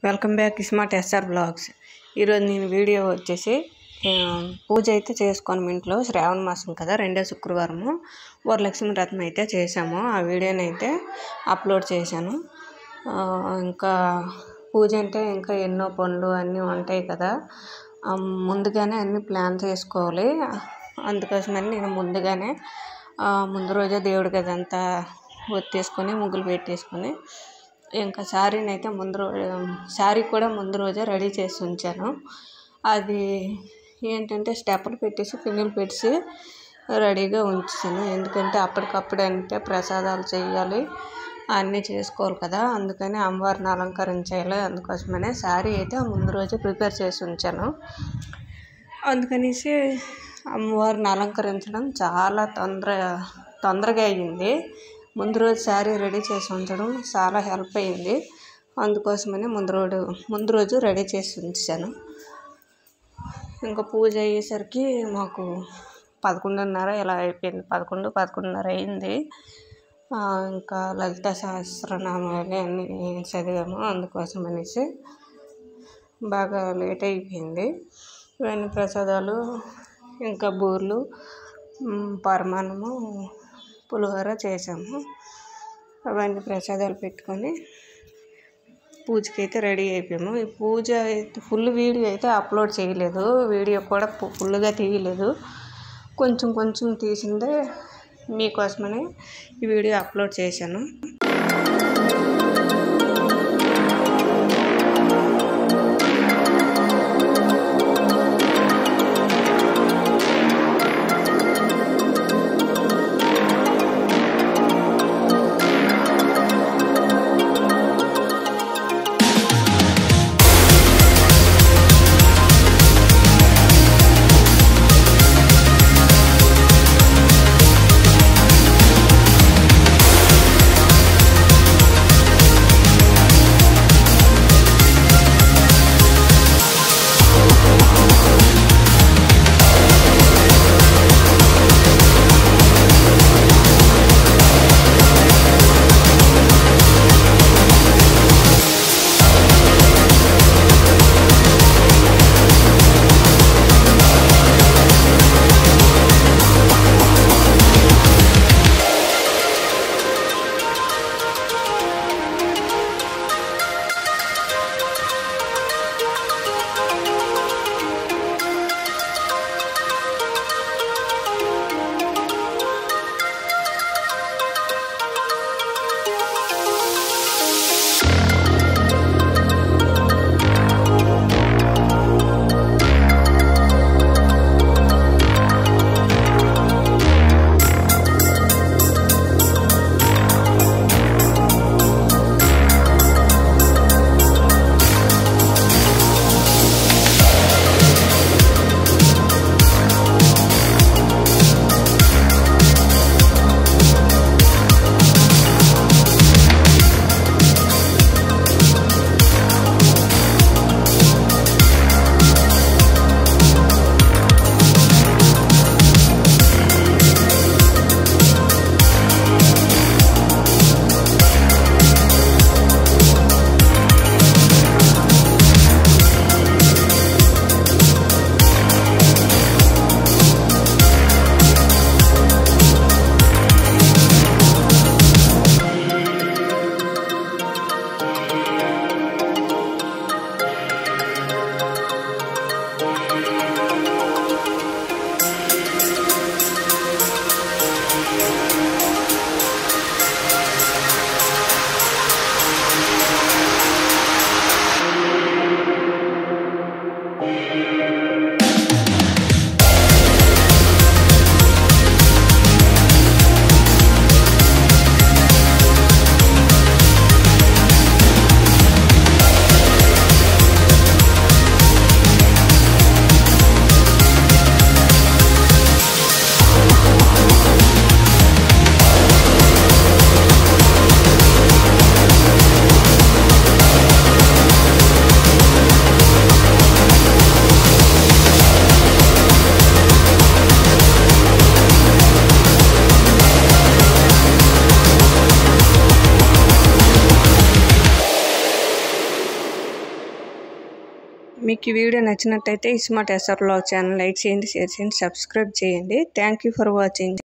welcome back smart SR blogs ఈరోజు నేను video వచ్చేసి ఆ, పూజ అయితే చేసుకోను ఇంట్లో శ్రావణ మాసం కదా రెండో శుక్రవారము వరలక్ష్మి వ్రతం అయితే చేసాము ఆ వీడియోని అయితే అప్లోడ్ చేశాను ఆ, ఇంకా పూజ అంటే ఇంకా ఎన్నో పనులు అన్నీ ఉంటాయి కదా ఆ, ముందుగానే అన్ని ప్లాన్ చేసుకోవాలి అందుకోసమని నేను ముందుగానే ఆ, ముందు రోజే దేవుడికి అదంతా ఒత్తేసుకొని ముగ్గులు పెట్టేసుకొని ఇంకా శారీని అయితే ముందు రో శారీ కూడా ముందు రోజే రెడీ చేసి ఉంచాను అది ఏంటంటే స్టెప్పులు పెట్టేసి పిన్నులు పెట్టేసి రెడీగా ఉంచాను ఎందుకంటే అప్పటికప్పుడు అంటే ప్రసాదాలు చేయాలి అన్నీ చేసుకోవాలి కదా అందుకని అమ్మవారిని అలంకరించాలి అందుకోసమనే శారీ అయితే ముందు రోజే ప్రిపేర్ చేసి ఉంచాను అందుకనేసి అమ్మవారిని అలంకరించడం చాలా తొందర తొందరగా అయ్యింది ముందు రోజు శారీ రెడీ చేసి ఉంచడం చాలా హెల్ప్ అయ్యింది అందుకోసమని ముందు రోజు ముందు రోజు రెడీ చేసి ఉంచాను ఇంకా పూజ అయ్యేసరికి మాకు పదకొండున్నర ఇలా అయిపోయింది పదకొండు పదకొండున్నర అయింది ఆ, ఇంకా లలిత సహస్రనామాలు అన్నీ చదివాము అందుకోసం అనేసి బాగా లేట్ అయిపోయింది ఇవన్నీ ప్రసాదాలు ఇంకా బూర్లు మ్, పరమాన్నము పులిహోర చేసాము అవన్నీ ప్రసాదాలు పెట్టుకొని పూజకి అయితే రెడీ అయిపోయాము ఈ పూజ అయితే ఫుల్ వీడియో అయితే అప్లోడ్ చేయలేదు వీడియో కూడా పు- ఫుల్గా తీయలేదు కొంచెం కొంచెం తీసిందే మీకోసమని ఈ వీడియో అప్లోడ్ చేశాను మీకు ఈ వీడియో నచ్చినట్టయితే iSmart SR blog channel like చేయండి షేర్ చేయండి సబ్స్క్రైబ్ చేయండి థ్యాంక్ యూ ఫర్ వాచింగ్